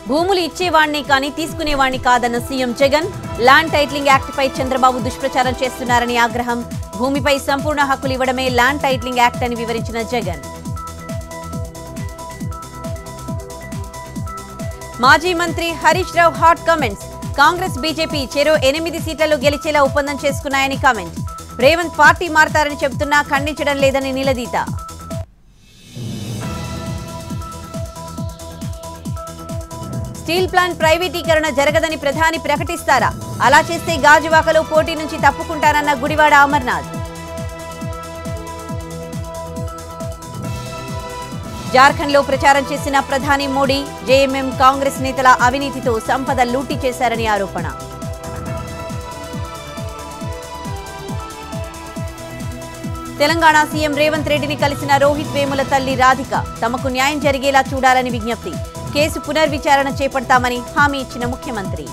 భూములు ఇచ్చేవాణ్ణి కానీ తీసుకునేవాణ్ణి కాదన్న CM Jagan land titling act పై చంద్రబాబు దుష్ప్రచారం చేస్తున్నారని ఆగ్రహం భూమిపై సంపూర్ణ హక్కులు ఇవ్వడమే ల్యాండ్ టైటిలింగ్ యాక్ట్ అని వివరించిన జగన్ మాజీ మంత్రి Harish Rao hot comments Congress BJP చెరో ఎనిమిది సీట్లలో గెలిచేలా ఒప్పందం చేసుకున్నాయని కామెంట్ రేవంత్ పార్టీ మారతారని చెబుతున్నా ఖండించడం లేదని నిలదీత స్టీల్ ప్లాంట్ ప్రైవేటీకరణ జరగదని ప్రధాని ప్రకటిస్తారా అలా చేస్తే గాజువాకలో పోటీ నుంచి తప్పుకుంటారన్న గుడివాడ అమర్నాథ్ జార్ఖండ్లో ప్రచారం చేసిన ప్రధాని మోడీ జేఎంఎం కాంగ్రెస్ నేతల అవినీతితో సంపద లూటీ చేశారని ఆరోపణ తెలంగాణ సీఎం రేవంత్ రెడ్డిని కలిసిన రోహిత్ వేముల తల్లి రాధిక తమకు న్యాయం జరిగేలా చూడాలని విజ్ఞప్తి కేసు పునర్విచారణ చేపడతామని హామీ ఇచ్చిన ముఖ్యమంత్రి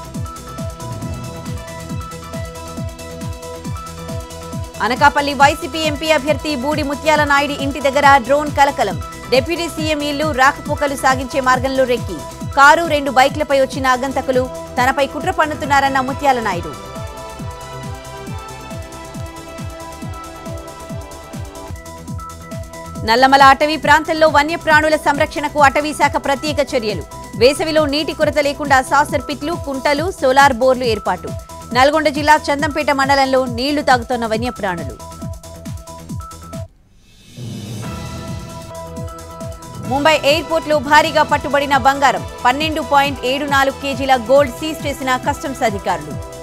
అనకాపల్లి వైసీపీ ఎంపీ అభ్యర్థి బూడి ముత్యాల నాయుడు ఇంటి దగ్గర డ్రోన్ కలకలం డిప్యూటీ సీఎం ఇల్లు రాకపోకలు సాగించే మార్గంలో రెక్కి కారు రెండు బైక్లపై వచ్చిన ఆగంతకులు తనపై కుట్ర పన్నుతున్నారన్న ముత్యాల నాయుడు నల్లమల అటవీ ప్రాంతంలో వన్యప్రాణుల సంరక్షణకు అటవీ శాఖ ప్రత్యేక చర్యలు వేసవిలో నీటి కొరత లేకుండా సాసర్ పిట్లు కుంటలు సోలార్ బోర్లు ఏర్పాటు నల్గొండ జిల్లా చందంపేట మండలంలో నీళ్లు తాగుతున్న వన్యప్రాణులు ముంబై ఎయిర్పోర్ట్లో భారీగా పట్టుబడిన బంగారం పన్నెండు పాయింట్ ఏడు నాలుగు కేజీల గోల్డ్ సీజ్ చేసిన కస్టమ్స్ అధికారులు